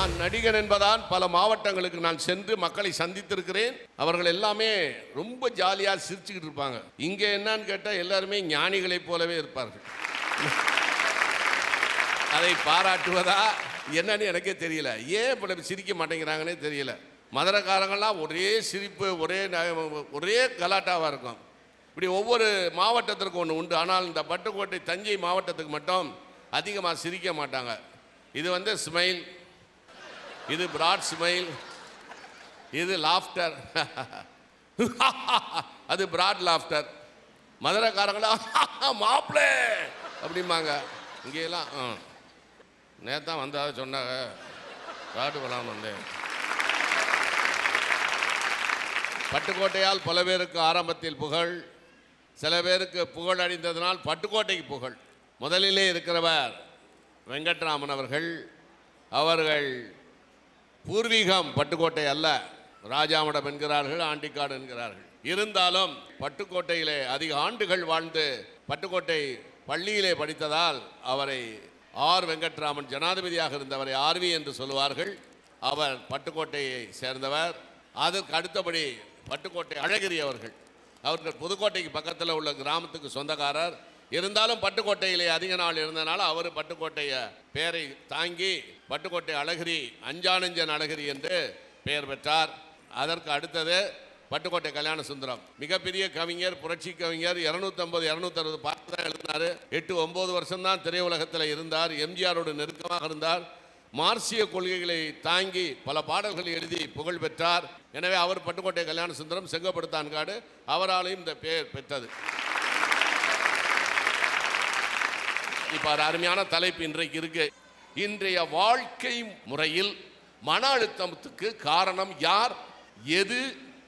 நான் நடிகன் என்பதால் பல மாவட்டங்களுக்கு நான் சென்று மக்களை சந்தித்திருக்கிறேன் அவர்கள் எல்லாமே ரொம்ப ஜாலியாக சிரிச்சுக்கிட்டு இருப்பாங்க இங்கே என்னன்னு கேட்டால் எல்லாருமே ஞானிகளைப் போலவே இருப்பார்கள் அதை பாராட்டுவதா என்னன்னு எனக்கே தெரியல ஏன் இப்படி சிரிக்க மாட்டேங்கிறாங்கன்னே தெரியல மதுரைக்காரங்கெல்லாம் ஒரே சிரிப்பு ஒரே ந- ஒரே கலாட்டாவாக இருக்கும் இப்படி ஒவ்வொரு மாவட்டத்திற்கும் ஒன்று உண்டு ஆனால் இந்த பட்டுக்கோட்டை தஞ்சை மாவட்டத்துக்கு மட்டும் அதிகமாக சிரிக்க மாட்டாங்க இது வந்து ஸ்மைல் இது பிராட் ஸ்மைல் இது லாஃப்டர் அது பிராட் லாஃப்டர் மதுரைக்காரங்களா மாப்பிள்ளை அப்படிம்பாங்க இங்கேயெல்லாம் ஆ நேத்தான் வந்தா சொன்னாங்க காட்டு போலாம் வந்தேன் பட்டுக்கோட்டையால் பல பேருக்கு ஆரம்பத்தில் புகழ் சில பேருக்கு புகழ் அடைந்ததனால் பட்டுக்கோட்டைக்கு புகழ் முதலிலே இருக்கிறவர் வெங்கட்ராமன் அவர்கள் அவர்கள் பூர்வீகம் பட்டுக்கோட்டை அல்ல ராஜாமடம் என்கிறார்கள் ஆண்டிக்காடு என்கிறார்கள் இருந்தாலும் பட்டுக்கோட்டையிலே அதிக ஆண்டுகள் வாழ்ந்து பட்டுக்கோட்டை பள்ளியிலே படித்ததால் அவரை ஆர் வெங்கட்ராமன் ஜனாதிபதியாக இருந்தவரை ஆர்வி என்று சொல்லுவார்கள் அவர் பட்டுக்கோட்டையை சேர்ந்தவர் அதற்கு அடுத்தபடி பட்டுக்கோட்டை அழகிரி அவர்கள் அவர்கள் புதுக்கோட்டைக்கு பக்கத்தில் உள்ள கிராமத்துக்கு சொந்தக்காரர் இருந்தாலும் பட்டுக்கோட்டையிலே அதிக நாள் இருந்தனால அவர் பட்டுக்கோட்டைய பெயரை தாங்கி பட்டுக்கோட்டை அழகிரி அஞ்சானஞ்சன் அழகிரி என்று பெயர் பெற்றார் அதற்கு அடுத்தது பட்டுக்கோட்டை கல்யாண சுந்தரம் மிகப்பெரிய கவிஞர் புரட்சி கவிஞர் இரநூத்தம்பது இரநூத்தறுபது பாட்டு தான் எழுதினார் எட்டு ஒன்பது வருஷம்தான் திரையுலகத்தில் இருந்தார் எம்ஜிஆரோடு நெருக்கமாக இருந்தார் மார்க்சிய கொள்கைகளை தாங்கி பல பாடல்களை எழுதி புகழ் பெற்றார் எனவே அவர் பட்டுக்கோட்டை கல்யாண சுந்தரம் செங்கப்படுத்தான்காடு அவராலையும் இந்த பெயர் பெற்றது இப்போ ஒரு அருமையான தலைப்பு இன்றைக்கு இருக்கு இன்றைய வாழ்க்கை முறையில் மன அழுத்தத்துக்கு காரணம் யார் எது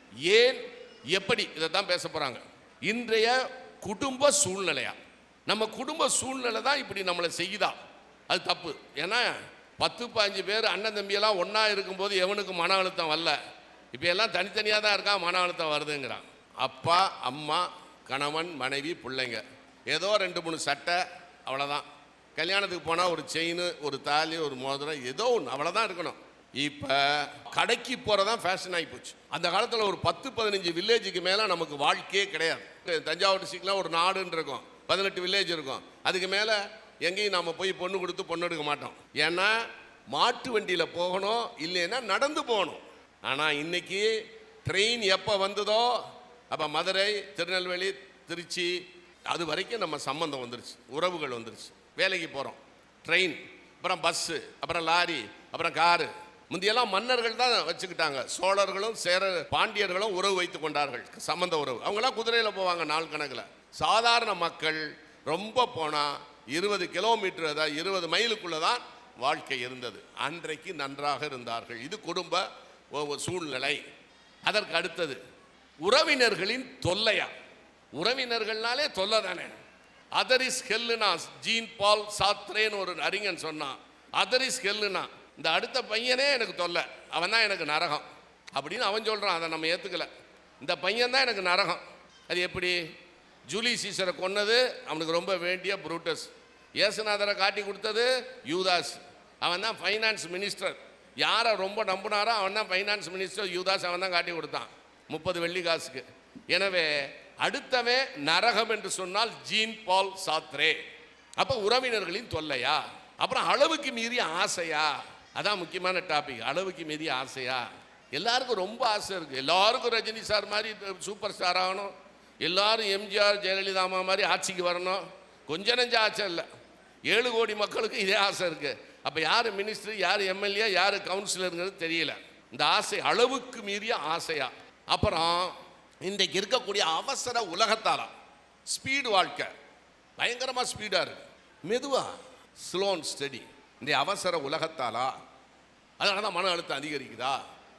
ஏன் எப்படி இதை தான் பேச போறாங்க இன்றைய குடும்ப சூழ்நிலையா நம்ம குடும்ப சூழ்நிலை தான் இப்படி நம்மளை செய்யுதா அது தப்பு ஏன்னா பத்து பாஞ்சு பேர் அண்ணன் தம்பியெல்லாம் ஒன்றா இருக்கும்போது எவனுக்கு மன அழுத்தம் வரல இப்போ எல்லாம் தனித்தனியாக தான் இருக்கான் மன அழுத்தம் வருதுங்கிறான் அப்பா அம்மா கணவன் மனைவி பிள்ளைங்க ஏதோ ரெண்டு மூணு சட்டை அவ்வளோதான் கல்யாணத்துக்கு போனால் ஒரு செயின் ஒரு தாலி ஒரு மோதிரம் ஏதோ ஒன்று அவ்வளோதான் இருக்கணும் இப்போ கடைக்கு போகிறதான் ஃபேஷன் ஆகி போச்சு அந்த காலத்தில் ஒரு பத்து பதினஞ்சு வில்லேஜுக்கு மேலே நமக்கு வாழ்க்கையே கிடையாது தஞ்சாவூர் டிஸ்ட்ரிக்ட்லாம் ஒரு நாடுன்னு இருக்கும் பதினெட்டு வில்லேஜ் இருக்கும் அதுக்கு மேலே எங்கேயும் நம்ம போய் பொண்ணு கொடுத்து பொண்ணு எடுக்க மாட்டோம் ஏன்னா மாட்டு வண்டியில் போகணும் இல்லைன்னா நடந்து போகணும் ஆனால் இன்னைக்கு ட்ரெயின் எப்போ வந்ததோ அப்போ மதுரை திருநெல்வேலி திருச்சி அது வரைக்கும் நம்ம சம்பந்தம் வந்துருச்சு உறவுகள் வந்துருச்சு வேலைக்கு போகிறோம் ட்ரெயின் அப்புறம் பஸ்ஸு அப்புறம் லாரி அப்புறம் காரு முந்தியெல்லாம் மன்னர்கள் தான் வச்சுக்கிட்டாங்க சோழர்களும் சேர பாண்டியர்களும் உறவு வைத்து கொண்டார்கள் சம்பந்த உறவு அவங்களாம் குதிரையில் போவாங்க நாள் கணக்கில் சாதாரண மக்கள் ரொம்ப போனால் இருபது கிலோமீட்டர் அதாவது இருபது மைலுக்குள்ளே தான் வாழ்க்கை இருந்தது அன்றைக்கு நன்றாக இருந்தார்கள் இது குடும்ப ஒ- சூழ்நிலை அதற்கு அடுத்தது உறவினர்களின் தொல்லையா உறவினர்கள்னாலே தொல்லை தானே அதர் இஸ் ஹெல்லுனா ஜீன் பால் சாத்ரேன்னு ஒரு அறிஞன் சொன்னான் அதர் இஸ் ஹெல்லுனா இந்த அடுத்த பையனே எனக்கு தொல்லை அவன் தான் எனக்கு நரகம் அப்படின்னு அவன் சொல்கிறான் அதை நம்ம ஏற்றுக்கல இந்த பையன் தான் எனக்கு நரகம் அது எப்படி ஜூலி சீசரை கொன்னது அவனுக்கு ரொம்ப வேண்டிய புரூட்டஸ் இயேசுநாதரை காட்டி கொடுத்தது யூதாஸ் அவன் தான் ஃபைனான்ஸ் மினிஸ்டர் யாரை ரொம்ப நம்பினாரோ அவன் தான் ஃபைனான்ஸ் மினிஸ்டர் யூதாஸ் அவன் தான் காட்டி கொடுத்தான் முப்பது வெள்ளி காசுக்கு எனவே அடுத்தவன் நரகம் என்று சொன்னால் ஜீன் பால் சாத்ரே அப்போ உறவினர்களின் தொல்லையா அப்புறம் அளவுக்கு மீறிய ஆசையா அதான் முக்கியமான டாபிக் அளவுக்கு மீறிய ஆசையா எல்லாருக்கும் ரொம்ப ஆசை இருக்கு எல்லாருக்கும் ரஜினி சார் மாதிரி சூப்பர் ஸ்டார் ஆகணும் எல்லாரும் எம்ஜிஆர் ஜெயலலிதா அம்மா மாதிரி ஆட்சிக்கு வரணும் கொஞ்ச நெஞ்ச ஆசை இல்லை ஏழு கோடி மக்களுக்கு இதே ஆசை இருக்கு அப்போ யார் மினிஸ்டர் யார் எம்எல்ஏ யார் கவுன்சிலருங்கிறது தெரியல இந்த ஆசை அளவுக்கு மீறிய ஆசையா அப்புறம் இன்றைக்கு இருக்கக்கூடிய அவசர உலகத்தாலா ஸ்பீடு வாழ்க்கை பயங்கரமாக ஸ்பீடாக இருக்கு மெதுவா ஸ்லோன் ஸ்டடி இந்த அவசர உலகத்தாலா அதனால தான் மன அழுத்தம் அதிகரிக்குதா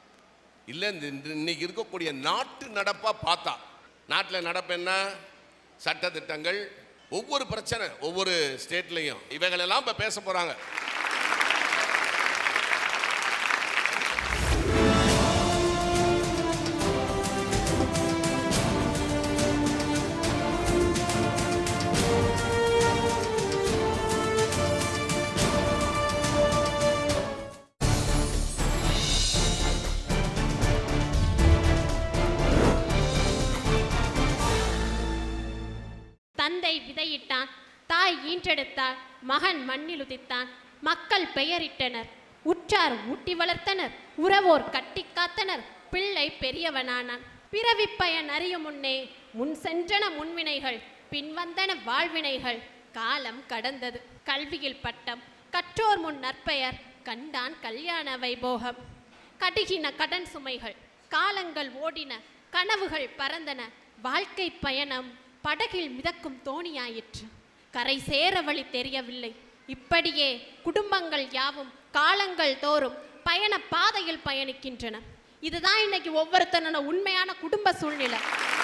இல்லை இந்த இந்த இன்னைக்கு இருக்கக்கூடிய நாட்டு நடப்பா பார்த்தா நாட்டில் நடப்பு என்ன சட்டத்திட்டங்கள் ஒவ்வொரு பிரச்சனை ஒவ்வொரு ஸ்டேட்லையும் இவைகளெல்லாம் இப்போ பேச போகிறாங்க தூக்கிலிட்டான் தாய் ஈன்றெடுத்தாள் மகன் மண்ணில் உதித்தான் மக்கள் பெயரிட்டனர் உற்றார் ஊட்டி வளர்த்தனர் உறவோர் கட்டி காத்தனர் பிள்ளை பெரியவனானான் பிறவி பயன் அறியும் முன்னே முன் சென்றன முன்வினைகள் பின்வந்தன வாழ்வினைகள் காலம் கடந்தது கல்வியில் பட்டம் கற்றோர் முன் நற்பெயர் கண்டான் கல்யாண வைபோகம் கடுகின கடன் சுமைகள் காலங்கள் ஓடின கனவுகள் பறந்தன வாழ்க்கை பயணம் படகில் மிதக்கும் தோணியாயிற்று கரை சேர வழி தெரியவில்லை இப்படியே குடும்பங்கள் யாவும் காலங்கள் தோறும் பயண பாதையில் பயணிக்கின்றன இதுதான் இன்னைக்கு ஒவ்வொருத்தனோட உண்மையான குடும்ப சூழ்நிலை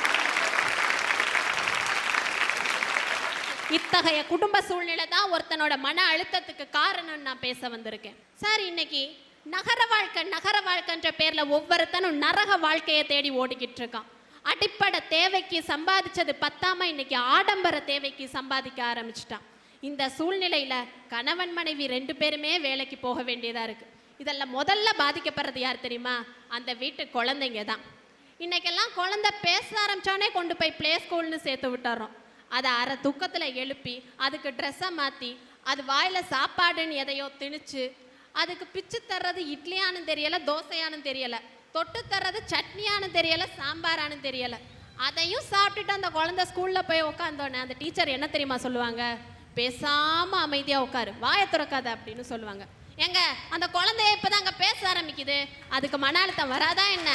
இத்தகைய குடும்ப சூழ்நிலை தான் ஒருத்தனோட மன அழுத்தத்துக்கு காரணம்னு நான் பேச வந்திருக்கேன் சார் இன்னைக்கு நகர வாழ்க்கை நகர வாழ்க்கைன்ற பேர்ல ஒவ்வொருத்தனும் நரக வாழ்க்கையை தேடி ஓடிக்கிட்டு இருக்கான் அடிப்படை தேவைக்கு சம்பாதிச்சது பத்தாம இன்னைக்கு ஆடம்பர தேவைக்கு சம்பாதிக்க ஆரம்பிச்சிட்டான் இந்த சூழ்நிலையில கணவன் மனைவி ரெண்டு பேருமே வேலைக்கு போக வேண்டியதா இருக்கு இதெல்லாம் முதல்ல பாதிக்கப்படுறது யார் தெரியுமா அந்த வீட்டு குழந்தைங்க தான் இன்னைக்கெல்லாம் குழந்தை பேச ஆரம்பிச்சோனே கொண்டு போய் ப்ளே ஸ்கூல்னு சேர்த்து விட்டுறோம் அதை அரை துக்கத்தில் எழுப்பி அதுக்கு ட்ரெஸ்ஸை மாற்றி அது வாயில் சாப்பாடுன்னு எதையோ திணிச்சு அதுக்கு பிச்சு தர்றது இட்லியானு தெரியல தோசையானு தெரியல தொட்டு தர்றது சட்னியானு தெரியல சாம்பாரானு தெரியல அதையும் சாப்பிட்டுட்டு அந்த குழந்தை ஸ்கூலில் போய் உட்காந்தோன்னே அந்த டீச்சர் என்ன தெரியுமா சொல்லுவாங்க பேசாம அமைதியா உட்காரு வாயை திறக்காத அப்படின்னு சொல்லுவாங்க ஏங்க அந்த குழந்தைய இப்பதான் அங்க பேச ஆரம்பிக்குது அதுக்கு மன அழுத்தம் வராதா என்ன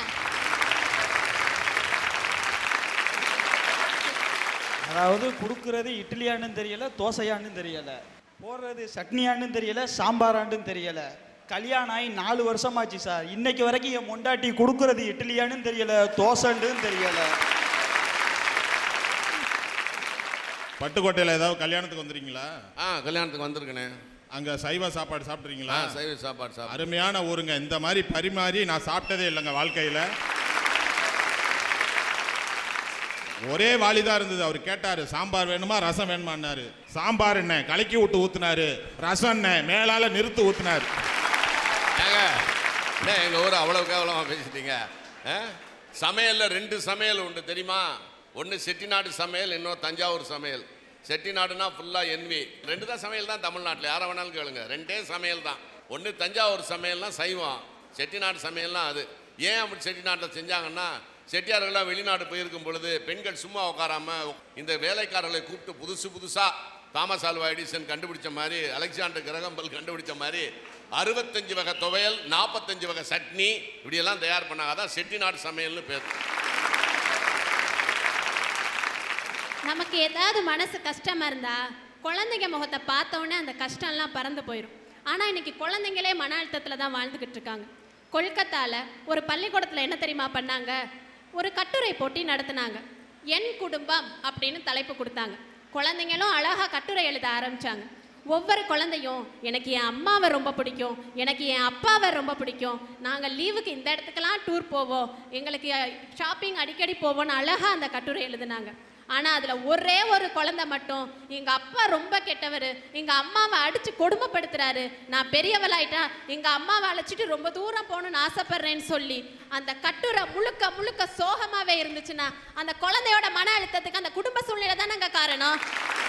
அதாவது கொடுக்கறது இட்லியான்னு தெரியல தோசையான்னு தெரியல போடுறது சட்னியான்னு தெரியல சாம்பாரான்னு தெரியல கல்யாணம் ஆகி நாலு வருஷமாச்சு சார் இன்னைக்கு வரைக்கும் என் மொண்டாட்டி கொடுக்கறது இட்லியான்னு தெரியல தோசைன்னு தெரியல பட்டுக்கோட்டையில் ஏதாவது கல்யாணத்துக்கு வந்துறீங்களா ஆ கல்யாணத்துக்கு வந்திருக்கனே அங்க சைவ சாப்பாடு ஆ சாப்பிட்றீங்களா சைவ சாப்பாடு சாப்பிடு அருமையான ஊருங்க இந்த மாதிரி பரிமாறி நான் சாப்பிட்டதே இல்லைங்க வாழ்க்கையில ஒரே வாலிதான் இருந்தது அவர் கேட்டாரு சாம்பார் வேணுமா ரசம் வேணுமான்னாரு சாம்பார் என்ன கலக்கி விட்டு ஊத்துனாரு ரசம் என்ன மேலால நிறுத்து ஊத்துனாரு ஏங்க என்ன எங்க ஊர் அவ்வளவு கேவலமா பேசிட்டீங்க ஆ? சமையல்ல ரெண்டு சமையல் உண்டு தெரியுமா ஒன்று செட்டிநாடு சமையல் இன்னொரு தஞ்சாவூர் சமையல் செட்டிநாடுனா ஃபுல்லா என்வி ரெண்டு தான் சமையல் தான் தமிழ்நாட்டில் யாரை வேணாலும் கேளுங்க ரெண்டே சமையல் தான் ஒன்று தஞ்சாவூர் சமையல்னா சைவம் செட்டிநாடு சமையல்னா அது ஏன் அப்படி செட்டிநாட்டில் செஞ்சாங்கன்னா செட்டியார்கள்லாம் வெளிநாடு போயிருக்கும் பொழுது பெண்கள் சும்மா உட்காராம இந்த வேலைக்காரர்களை கூப்பிட்டு புதுசு புதுசா தாமஸ் ஆல்வா எடிசன் கண்டுபிடிச்ச மாதிரி அலெக்சாண்டர் கிரகம்பல் கண்டுபிடிச்ச மாதிரி அறுபத்தஞ்சு வகை துவையல் நாற்பத்தஞ்சு வகை சட்னி இப்படியெல்லாம் தயார் பண்ணாங்க அதான் செட்டிநாடு சமையல்னு பேர் நமக்கு ஏதாவது மனசு கஷ்டமா இருந்தா குழந்தைங்க முகத்தை பார்த்த உடனே அந்த கஷ்டம்லாம் பறந்து போயிடும் ஆனா இன்னைக்கு குழந்தைங்களே மன அழுத்தத்துல தான் வாழ்ந்துகிட்டு இருக்காங்க கொல்கத்தால ஒரு பள்ளிக்கூடத்துல என்ன தெரியுமா பண்ணாங்க ஒரு கட்டுரை போட்டி நடத்துனாங்க என் குடும்பம் அப்படின்னு தலைப்பு கொடுத்தாங்க குழந்தைங்களும் அழகா கட்டுரை எழுத ஆரம்பிச்சாங்க ஒவ்வொரு குழந்தையும் எனக்கு என் அம்மாவை ரொம்ப பிடிக்கும் எனக்கு என் அப்பாவை ரொம்ப பிடிக்கும் நாங்கள் லீவுக்கு இந்த இடத்துக்கெல்லாம் டூர் போவோம் எங்களுக்கு ஷாப்பிங் அடிக்கடி போவோம்னு அழகாக அந்த கட்டுரை எழுதுனாங்க ஆனால் அதில் ஒரே ஒரு குழந்தை மட்டும் எங்கள் அப்பா ரொம்ப கெட்டவர் எங்கள் அம்மாவை அடித்து கொடுமைப்படுத்துறாரு நான் பெரியவளாயிட்டா எங்கள் அம்மாவை அழைச்சிட்டு ரொம்ப தூரம் போகணும்னு ஆசைப்படுறேன்னு சொல்லி அந்த கட்டுரை முழுக்க முழுக்க சோகமாகவே இருந்துச்சுன்னா அந்த குழந்தையோட மன அழுத்தத்துக்கு அந்த குடும்ப சூழ்நிலை தானங்க காரணம்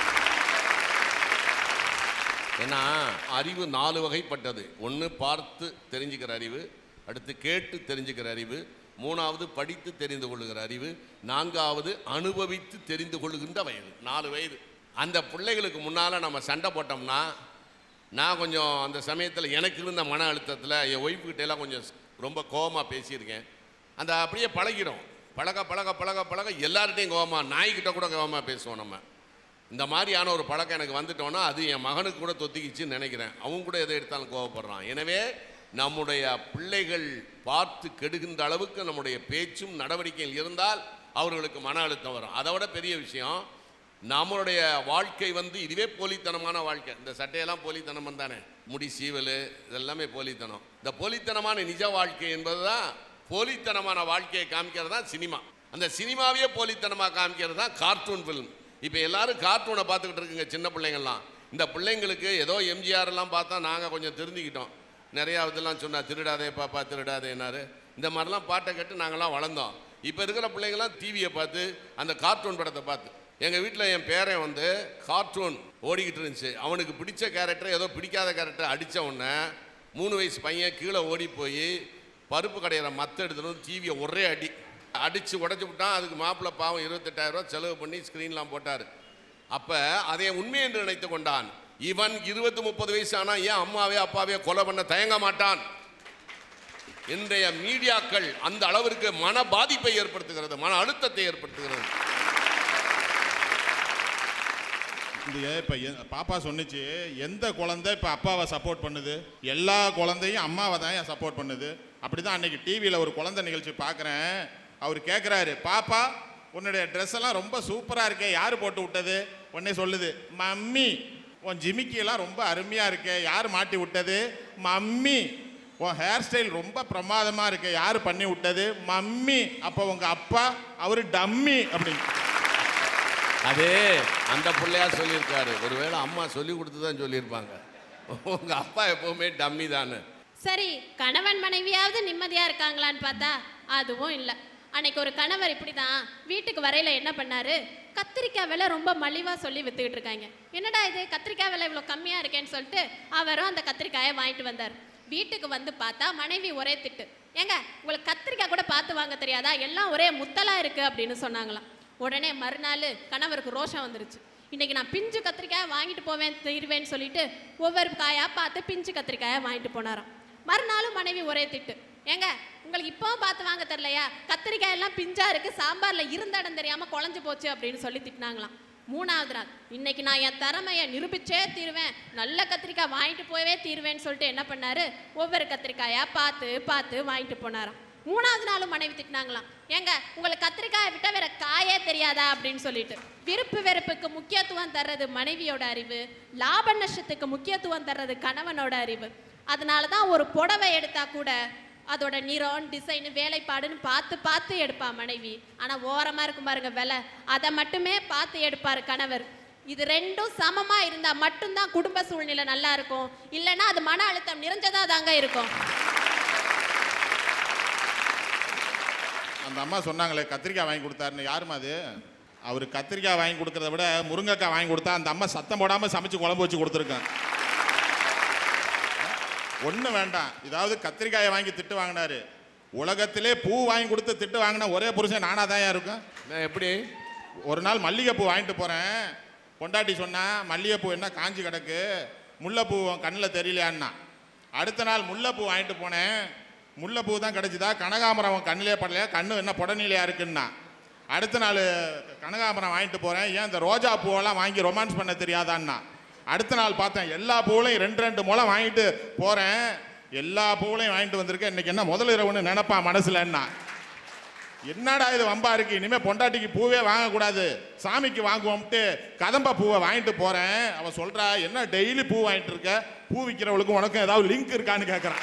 ஏன்னா அறிவு நாலு வகைப்பட்டது ஒன்று பார்த்து தெரிஞ்சுக்கிற அறிவு அடுத்து கேட்டு தெரிஞ்சுக்கிற அறிவு மூணாவது படித்து தெரிந்து கொள்ளுகிற அறிவு நான்காவது அனுபவித்து தெரிந்து கொள்ளுகின்ற வயது நாலு வயது அந்த பிள்ளைகளுக்கு முன்னால் நம்ம சண்டை போட்டோம்னா நான் கொஞ்சம் அந்த சமயத்தில் எனக்கு இருந்த மன அழுத்தத்தில் என் ஒய்ஃபுக்கிட்ட எல்லாம் கொஞ்சம் ரொம்ப கோவமாக பேசியிருக்கேன் அந்த அப்படியே பழகிடும் பழக பழக பழக பழக எல்லார்கிட்டையும் கோவமாக நாய்கிட்ட கூட கோவமாக பேசுவோம் நம்ம இந்த மாதிரியான ஒரு பழக்கம் எனக்கு வந்துட்டோன்னா அது என் மகனுக்கு கூட தொத்திக்கிச்சுன்னு நினைக்கிறேன் அவங்க கூட எதை எடுத்தாலும் கோவப்படுறான் எனவே நம்முடைய பிள்ளைகள் பார்த்து கெடுகின்ற அளவுக்கு நம்முடைய பேச்சும் நடவடிக்கையில் இருந்தால் அவர்களுக்கு மன அழுத்தம் வரும் அதை விட பெரிய விஷயம் நம்மளுடைய வாழ்க்கை வந்து இதுவே போலித்தனமான வாழ்க்கை இந்த சட்டையெல்லாம் போலித்தனம் தானே முடி சீவல் இதெல்லாமே போலித்தனம் இந்த போலித்தனமான நிஜ வாழ்க்கை என்பது தான் போலித்தனமான வாழ்க்கையை காமிக்கிறது தான் சினிமா அந்த சினிமாவையே போலித்தனமாக காமிக்கிறது தான் கார்ட்டூன் ஃபிலிம் இப்போ எல்லாரும் கார்ட்டூனை பார்த்துக்கிட்டு இருக்குங்க சின்ன பிள்ளைங்கள்லாம் இந்த பிள்ளைங்களுக்கு ஏதோ எம்ஜிஆர் எல்லாம் பார்த்தா நாங்கள் கொஞ்சம் திருந்திக்கிட்டோம் நிறையா இதெல்லாம் சொன்னா திருடாதே பாப்பா திருடாதேன்னாரு இந்த மாதிரிலாம் பாட்டை கேட்டு நாங்கள்லாம் வளர்ந்தோம் இப்போ இருக்கிற பிள்ளைங்களாம் டிவியை பார்த்து அந்த கார்ட்டூன் படத்தை பார்த்து எங்கள் வீட்டில் என் பேரன் வந்து கார்ட்டூன் ஓடிக்கிட்டு இருந்துச்சு அவனுக்கு பிடிச்ச கேரக்டர் ஏதோ பிடிக்காத கேரக்டர் அடித்த உடனே மூணு வயசு பையன் கீழே ஓடி போய் பருப்பு கடையிற மத்த எடுத்துட்டு வந்து டிவியை ஒரே அடி அடித்து உடச்சி விட்டான் அதுக்கு மாப்பிள்ளை பாவம் இருபத்தெட்டாயிரம் ரூபாய் செலவு பண்ணி ஸ்க்ரீன்லாம் போட்டார் அப்போ அதை உண்மை என்று நினைத்து கொண்டான் இவன் இருபத்தி முப்பது வயசு ஆனா ஏன் அம்மாவே அப்பாவே கொலை பண்ண தயங்க மாட்டான் இன்றைய மீடியாக்கள் அந்த அளவிற்கு மன பாதிப்பை ஏற்படுத்துகிறது மன அழுத்தத்தை ஏற்படுத்துகிறது இந்த இப்போ பாப்பா சொன்னுச்சு எந்த குழந்தை இப்போ அப்பாவை சப்போர்ட் பண்ணுது எல்லா குழந்தையும் அம்மாவை தான் ஏன் சப்போர்ட் பண்ணுது அப்படி தான் அன்னைக்கு டிவியில் ஒரு குழந்தை நிகழ்ச்சி பார்க்குறேன் அவர் கேட்குறாரு பாப்பா உன்னுடைய ட்ரெஸ் எல்லாம் ரொம்ப சூப்பராக இருக்கே யார் போட்டு விட்டது உடனே சொல்லுது மம்மி உன் ஜிமிக்கி எல்லாம் ரொம்ப அருமையாக இருக்கே யார் மாட்டி விட்டது மம்மி உன் ஹேர் ஸ்டைல் ரொம்ப பிரமாதமாக இருக்கு யார் பண்ணி விட்டது மம்மி அப்போ உங்கள் அப்பா அவர் டம்மி அப்படின்னு அது அந்த பிள்ளையார் சொல்லியிருக்காரு ஒருவேளை அம்மா சொல்லி கொடுத்து தான் சொல்லியிருப்பாங்க உங்க அப்பா எப்பவுமே டம்மி தானே சரி கணவன் மனைவியாவது நிம்மதியா இருக்காங்களான்னு பார்த்தா அதுவும் இல்லை அன்னைக்கு ஒரு கணவர் இப்படிதான் வீட்டுக்கு வரையில என்ன பண்ணாரு கத்திரிக்காய் விலை ரொம்ப மலிவா சொல்லி வித்துக்கிட்டு இருக்காங்க என்னடா இது கத்திரிக்காய் விலை இவ்வளோ கம்மியா இருக்கேன்னு சொல்லிட்டு அவரும் அந்த கத்திரிக்காயை வாங்கிட்டு வந்தார் வீட்டுக்கு வந்து பார்த்தா மனைவி ஒரே திட்டு ஏங்க உங்களுக்கு கத்திரிக்காய் கூட பார்த்து வாங்க தெரியாதா எல்லாம் ஒரே முத்தலா இருக்கு அப்படின்னு சொன்னாங்களாம் உடனே மறுநாள் கணவருக்கு ரோஷம் வந்துருச்சு இன்னைக்கு நான் பிஞ்சு கத்திரிக்காய் வாங்கிட்டு போவேன் தருவேன்னு சொல்லிட்டு ஒவ்வொரு காயா பார்த்து பிஞ்சு கத்திரிக்காயை வாங்கிட்டு போனாராம் மறுநாளும் மனைவி ஒரே திட்டு ஏங்க உங்களுக்கு இப்பவும் பார்த்து வாங்க தெரியலையா கத்திரிக்காய் எல்லாம் பிஞ்சா இருக்கு சாம்பார்ல இருந்த இடம் தெரியாம குழஞ்சு போச்சு அப்படின்னு சொல்லி திட்டினாங்களாம் மூணாவது நாள் இன்னைக்கு நான் என் திறமையை நிரூபிச்சே தீருவேன் நல்ல கத்திரிக்காய் வாங்கிட்டு போயவே தீருவேன்னு சொல்லிட்டு என்ன பண்ணாரு ஒவ்வொரு கத்திரிக்காயா பார்த்து பார்த்து வாங்கிட்டு போனாராம் மூணாவது நாளும் மனைவி திட்டினாங்களாம் ஏங்க உங்களுக்கு கத்திரிக்காயை விட்டா வேற காயே தெரியாதா அப்படின்னு சொல்லிட்டு விருப்பு வெறுப்புக்கு முக்கியத்துவம் தர்றது மனைவியோட அறிவு லாப நஷ்டத்துக்கு முக்கியத்துவம் தர்றது கணவனோட அறிவு அதனால தான் ஒரு புடவை எடுத்தா கூட அதோட நிறம் டிசைன் வேலைப்பாடுன்னு பார்த்து பார்த்து எடுப்பா மனைவி ஆனா ஓரமா இருக்கும் பாருங்க விலை அதை மட்டுமே பார்த்து எடுப்பாரு கணவர் இது ரெண்டும் சமமா இருந்தா மட்டும்தான் குடும்ப சூழ்நிலை நல்லா இருக்கும் இல்லைன்னா அது மன அழுத்தம் நிறைஞ்சதா தாங்க இருக்கும் அந்த அம்மா சொன்னாங்களே கத்திரிக்காய் வாங்கி கொடுத்தாருன்னு யாருமா அது அவர் கத்திரிக்காய் வாங்கி கொடுக்கறத விட முருங்கைக்காய் வாங்கி கொடுத்தா அந்த அம்மா சத்தம் போடாமல் சமைச்சு குழம்பு வச்சு கொடுத்துருக்கேன் ஒன்றும் வேண்டாம் இதாவது கத்திரிக்காயை வாங்கி திட்டு வாங்கினாரு உலகத்திலே பூ வாங்கி கொடுத்து திட்டு வாங்கின ஒரே புருஷன் நானாக தான் இருக்கும் நான் எப்படி ஒரு நாள் மல்லிகைப்பூ வாங்கிட்டு போகிறேன் பொண்டாட்டி சொன்னா மல்லிகைப்பூ என்ன காஞ்சி கிடக்கு முல்லைப்பூ கண்ணில் தெரியலையான்னா அடுத்த நாள் முல்லைப்பூ வாங்கிட்டு போனேன் முல்லைப்பூ தான் கிடைச்சிதா கனகாமரம் உன் கண்ணிலே படலையா கண்ணு என்ன புடநிலையா இருக்குன்னா அடுத்த நாள் கனகாமரம் வாங்கிட்டு போகிறேன் ஏன் இந்த ரோஜா பூவெல்லாம் வாங்கி ரொமான்ஸ் பண்ண தெரியாதான்னா அடுத்த நாள் பார்த்தேன் எல்லா பூவுலையும் ரெண்டு ரெண்டு முளம் வாங்கிட்டு போகிறேன் எல்லா பூவுலையும் வாங்கிட்டு வந்திருக்கேன் இன்னைக்கு என்ன முதல் இரவுன்னு நினைப்பான் மனசுலன்னா என்னடா இது வம்பா இருக்கு இனிமே பொண்டாட்டிக்கு பூவே வாங்கக்கூடாது சாமிக்கு வாங்குவோம்ட்டு கதம்ப பூவை வாங்கிட்டு போறேன் அவ சொல்றா என்ன டெய்லி பூ வாங்கிட்டு இருக்க பூ விற்கிறவளுக்கும் உனக்கும் ஏதாவது லிங்க் இருக்கான்னு கேட்கறான்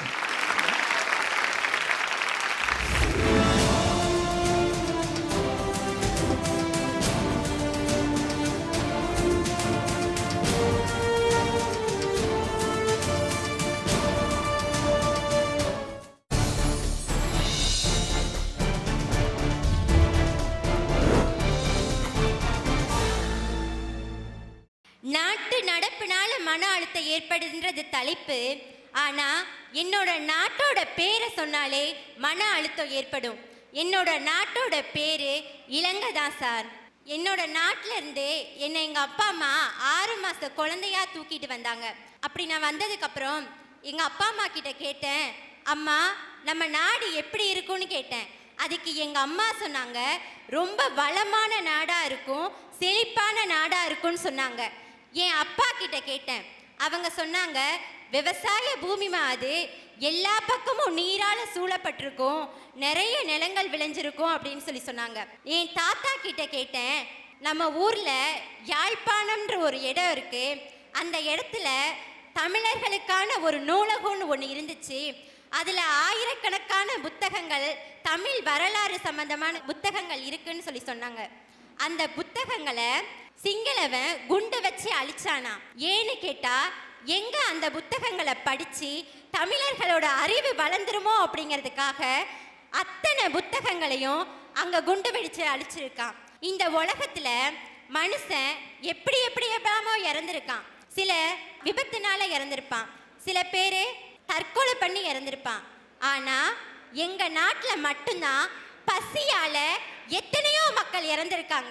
நாட்டு நடப்புனால மன அழுத்தம் ஏற்படுன்றது தலைப்பு ஆனா என்னோட நாட்டோட பேரை சொன்னாலே மன அழுத்தம் ஏற்படும் என்னோட நாட்டோட பேரு இலங்கை தான் சார் என்னோட நாட்டில இருந்தே என்னை எங்க அப்பா அம்மா ஆறு மாச குழந்தையா தூக்கிட்டு வந்தாங்க அப்படி நான் வந்ததுக்கு அப்புறம் எங்க அப்பா அம்மா கிட்ட கேட்டேன் அம்மா நம்ம நாடு எப்படி இருக்கும்னு கேட்டேன் அதுக்கு எங்க அம்மா சொன்னாங்க ரொம்ப வளமான நாடா இருக்கும் செழிப்பான நாடா இருக்கும்னு சொன்னாங்க என் அப்பா கிட்ட கேட்டேன் அவங்க சொன்னாங்க விவசாய பூமிமா அது எல்லா பக்கமும் நீரால சூழப்பட்டிருக்கும் நிறைய நிலங்கள் விளைஞ்சிருக்கும் அப்படின்னு சொல்லி சொன்னாங்க என் தாத்தா கிட்ட கேட்டேன் நம்ம ஊர்ல யாழ்ப்பாணம்ன்ற ஒரு இடம் இருக்கு அந்த இடத்துல தமிழர்களுக்கான ஒரு நூலகம்னு ஒன்று இருந்துச்சு அதுல ஆயிரக்கணக்கான புத்தகங்கள் தமிழ் வரலாறு சம்பந்தமான புத்தகங்கள் இருக்குன்னு சொல்லி சொன்னாங்க அந்த புத்தகங்களை சிங்களவன் குண்டு வச்சு அழிச்சானா ஏன்னு கேட்டா எங்க அந்த புத்தகங்களை படிச்சு தமிழர்களோட அறிவு வளர்ந்துருமோ அப்படிங்கிறதுக்காக அத்தனை புத்தகங்களையும் அங்க குண்டு வெடிச்சு அழிச்சிருக்கான் இந்த உலகத்துல மனுஷன் எப்படி எப்படி எப்படாமோ இறந்திருக்கான் சில விபத்துனால இறந்திருப்பான் சில பேர் தற்கொலை பண்ணி இறந்திருப்பான் ஆனா எங்க நாட்டுல மட்டும்தான் பசியால எத்தனையோ மக்கள் இறந்திருக்காங்க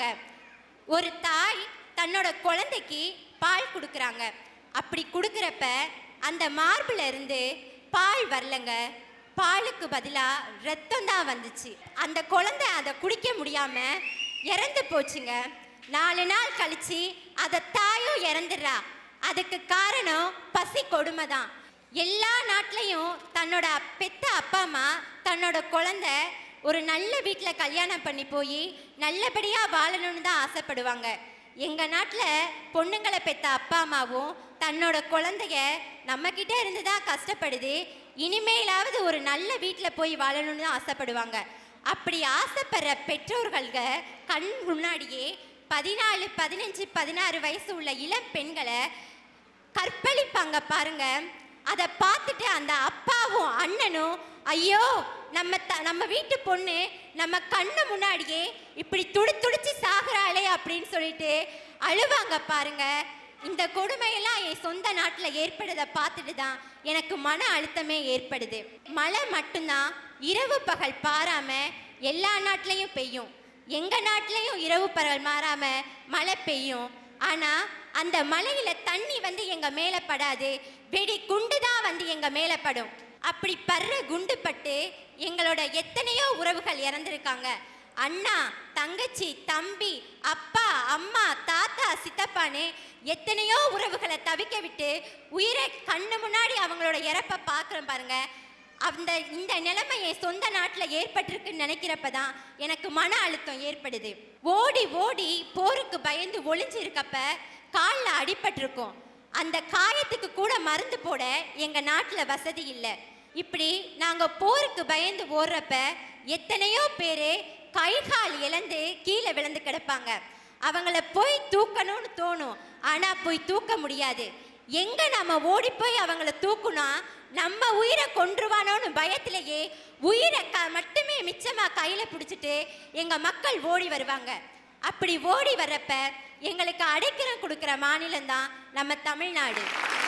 ஒரு தாய் தன்னோட குழந்தைக்கு பால் கொடுக்குறாங்க அப்படி கொடுக்குறப்ப அந்த மார்புல இருந்து பால் வரலங்க பாலுக்கு பதிலா ரத்தம் தான் வந்துச்சு அந்த குழந்தை அதை குடிக்க முடியாம இறந்து போச்சுங்க நாலு நாள் கழிச்சு அதை தாயும் இறந்துடுறா அதுக்கு காரணம் பசி கொடுமை தான் எல்லா நாட்டிலையும் தன்னோட பெத்த அப்பா அம்மா தன்னோட குழந்தை ஒரு நல்ல வீட்டில் கல்யாணம் பண்ணி போய் நல்லபடியாக வாழணும்னு தான் ஆசைப்படுவாங்க எங்கள் நாட்டில் பொண்ணுங்களை பெத்த அப்பா அம்மாவும் தன்னோட குழந்தைய நம்மக்கிட்ட இருந்து தான் கஷ்டப்படுது இனிமேலாவது ஒரு நல்ல வீட்டில் போய் வாழணும்னு தான் ஆசைப்படுவாங்க அப்படி ஆசைப்படுற பெற்றோர்கள்க கண் முன்னாடியே பதினாலு பதினஞ்சு பதினாறு வயசு உள்ள இளம் பெண்களை கற்பழிப்பாங்க பாருங்க அதை பார்த்துட்டு அந்த அப்பாவும் அண்ணனும் ஐயோ நம்ம த நம்ம வீட்டு பொண்ணு நம்ம கண்ணு முன்னாடியே இப்படி துடி துடிச்சு சாகுறாளே அப்படின்னு சொல்லிட்டு அழுவாங்க பாருங்க இந்த கொடுமையெல்லாம் என் சொந்த நாட்டில் ஏற்படுறத பார்த்துட்டு தான் எனக்கு மன அழுத்தமே ஏற்படுது மழை மட்டும்தான் இரவு பகல் பாராம எல்லா நாட்டிலையும் பெய்யும் எங்க நாட்டிலையும் இரவு பகல் மாறாம மழை பெய்யும் ஆனா அந்த மலையில தண்ணி வந்து எங்க மேல படாது வெடி குண்டு தான் வந்து எங்க மேல படும் அப்படி படுற குண்டு பட்டு எங்களோட எத்தனையோ உறவுகள் இறந்திருக்காங்க அண்ணா தங்கச்சி தம்பி அப்பா அம்மா தாத்தா சித்தப்பான்னு எத்தனையோ உறவுகளை தவிக்க விட்டு உயிரை கண்ணு முன்னாடி அவங்களோட இறப்பை பார்க்குறோம் பாருங்க அந்த இந்த நிலைமை என் சொந்த நாட்டில் ஏற்பட்டிருக்குன்னு நினைக்கிறப்ப தான் எனக்கு மன அழுத்தம் ஏற்படுது ஓடி ஓடி போருக்கு பயந்து ஒளிஞ்சு இருக்கப்ப காலில் அடிபட்டிருக்கும் அந்த காயத்துக்கு கூட மருந்து போட எங்க நாட்டில் வசதி இல்லை இப்படி நாங்க போருக்கு பயந்து ஓடுறப்ப எத்தனையோ பேர் கை கால் இழந்து கீழே விழுந்து கிடப்பாங்க அவங்கள போய் தூக்கணும்னு தோணும் ஆனா போய் தூக்க முடியாது எங்க நம்ம ஓடி போய் அவங்கள தூக்குனா நம்ம உயிரை கொன்றுவானோன்னு பயத்திலேயே உயிரை க மட்டுமே மிச்சமா கையில பிடிச்சிட்டு எங்க மக்கள் ஓடி வருவாங்க அப்படி ஓடி வர்றப்ப எங்களுக்கு அடைக்கலம் கொடுக்கிற மாநிலம் தான் நம்ம தமிழ்நாடு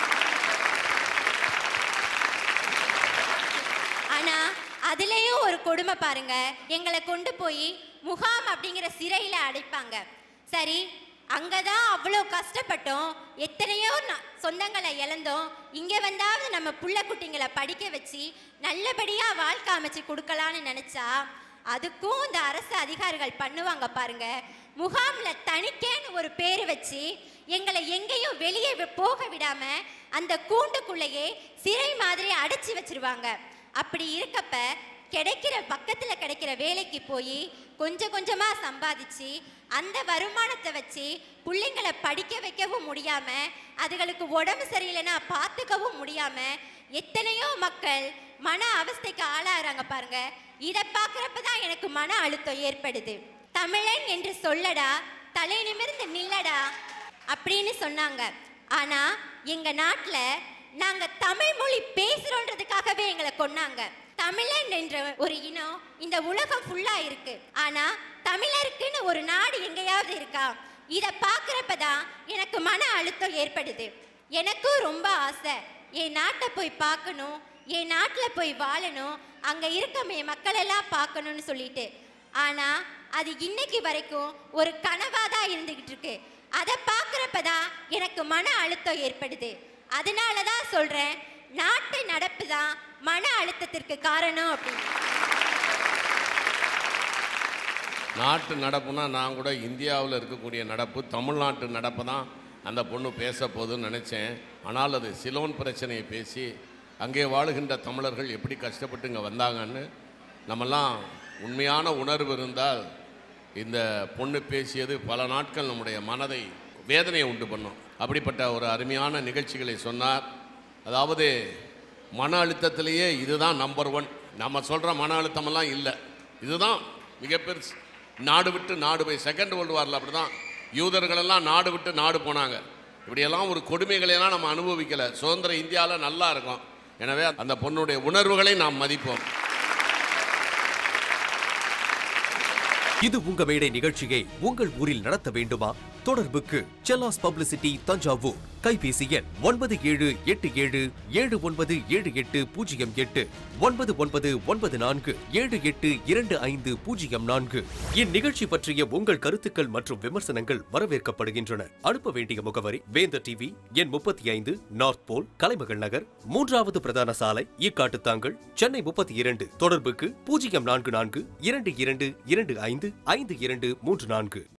ஆனா அதுலயும் ஒரு கொடுமை பாருங்க எங்களை கொண்டு போய் முகாம் அப்படிங்கிற சிறையில அடைப்பாங்க சரி அங்கதான் அவ்வளோ கஷ்டப்பட்டோம் எத்தனையோ ந- சொந்தங்களை இழந்தோம் இங்க வந்தாவது நம்ம புள்ள குட்டிங்களை படிக்க வச்சு நல்லபடியா வாழ்க்கை அமைச்சு கொடுக்கலான்னு நினைச்சா அதுக்கும் இந்த அரசு அதிகாரிகள் பண்ணுவாங்க பாருங்க முகாம்ல தணிக்கைன்னு ஒரு பேர் வச்சு எங்களை எங்கேயும் வெளியே வி- போக விடாம அந்த கூண்டுக்குள்ளேயே சிறை மாதிரி அடைச்சி வச்சிருவாங்க அப்படி இருக்கப்ப கிடைக்கிற பக்கத்துல கிடைக்கிற வேலைக்கு போய் கொஞ்சம் கொஞ்சமா சம்பாதிச்சு அந்த வருமானத்தை வச்சு பிள்ளைங்களை படிக்க வைக்கவும் முடியாம அதுகளுக்கு உடம்பு சரியில்லைன்னா பார்த்துக்கவும் முடியாம எத்தனையோ மக்கள் மன அவஸ்தைக்கு ஆளாகிறாங்க பாருங்க இதை பார்க்குறப்ப தான் எனக்கு மன அழுத்தம் ஏற்படுது தமிழன் என்று சொல்லடா தலை நிமிர்ந்து நில்லடா அப்படின்னு சொன்னாங்க ஆனா எங்க நாட்டுல நாங்க தமிழ் மொழி பேசுறோன்றதுக்காகவே எங்களை கொன்னாங்க தமிழன் என்ற ஒரு இனம் இந்த உலகம் ஃபுல்லா இருக்கு ஆனா தமிழருக்குன்னு ஒரு நாடு எங்கேயாவது இருக்கா இத பாக்குறப்ப தான் எனக்கு மன அழுத்தம் ஏற்படுது எனக்கும் ரொம்ப ஆசை என் நாட்டை போய் பார்க்கணும் என் நாட்டில் போய் வாழணும் அங்க இருக்க என் மக்களெல்லாம் பார்க்கணும்னு சொல்லிட்டு ஆனா அது இன்னைக்கு வரைக்கும் ஒரு கனவா தான் இருந்துகிட்டு இருக்கு அதை பார்க்குறப்ப தான் எனக்கு மன அழுத்தம் ஏற்படுது அதனால தான் சொல்றேன் நாட்டு நடப்பு தான் மன அழுத்தத்திற்கு காரணம் அப்படின்னு நாட்டு நடப்புனா நான் கூட இந்தியாவில் இருக்கக்கூடிய நடப்பு தமிழ்நாட்டு நடப்பு தான் அந்த பொண்ணு பேச போகுதுன்னு நினச்சேன் ஆனால் அது சிலோன் பிரச்சனையை பேசி அங்கே வாழுகின்ற தமிழர்கள் எப்படி கஷ்டப்பட்டு இங்கே வந்தாங்கன்னு நம்மெல்லாம் உண்மையான உணர்வு இருந்தால் இந்த பொண்ணு பேசியது பல நாட்கள் நம்முடைய மனதை வேதனையை உண்டு பண்ணும் அப்படிப்பட்ட ஒரு அருமையான நிகழ்ச்சிகளை சொன்னார் அதாவது மன அழுத்தத்திலேயே இதுதான் நம்பர் ஒன் நம்ம சொல்கிற மன அழுத்தமெல்லாம் இல்லை இதுதான் மிக பெருசு நாடு விட்டு நாடு போய் செகண்ட் வேர்ல்டு வாரில் அப்படி தான் யூதர்களெல்லாம் நாடு விட்டு நாடு போனாங்க இப்படியெல்லாம் ஒரு கொடுமைகளையெல்லாம் நம்ம அனுபவிக்கலை சுதந்திர இந்தியாவில் நல்லா இருக்கும் எனவே அந்த பொண்ணுடைய உணர்வுகளை நாம் மதிப்போம் இது உங்க மேடை நிகழ்ச்சியை உங்கள் ஊரில் நடத்த வேண்டுமா தொடர்புக்கு செல்லாஸ் பப்ளிசிட்டி தஞ்சாவூர் கைபேசி எண் ஒன்பது ஏழு எட்டு ஏழு ஏழு ஒன்பது ஏழு எட்டு பூஜ்ஜியம் எட்டு ஒன்பது ஒன்பது ஒன்பது நான்கு ஏழு எட்டு இரண்டு ஐந்து பூஜ்ஜியம் நான்கு இந்நிகழ்ச்சி பற்றிய உங்கள் கருத்துக்கள் மற்றும் விமர்சனங்கள் வரவேற்கப்படுகின்றன அனுப்ப வேண்டிய முகவரி வேந்த டிவி எண் முப்பத்தி ஐந்து நார்த் போல் கலைமகள் நகர் மூன்றாவது பிரதான சாலை ஈக்காட்டுத்தாங்கல் சென்னை முப்பத்தி இரண்டு தொடர்புக்கு பூஜ்ஜியம் நான்கு நான்கு இரண்டு இரண்டு இரண்டு ஐந்து ஐந்து இரண்டு மூன்று நான்கு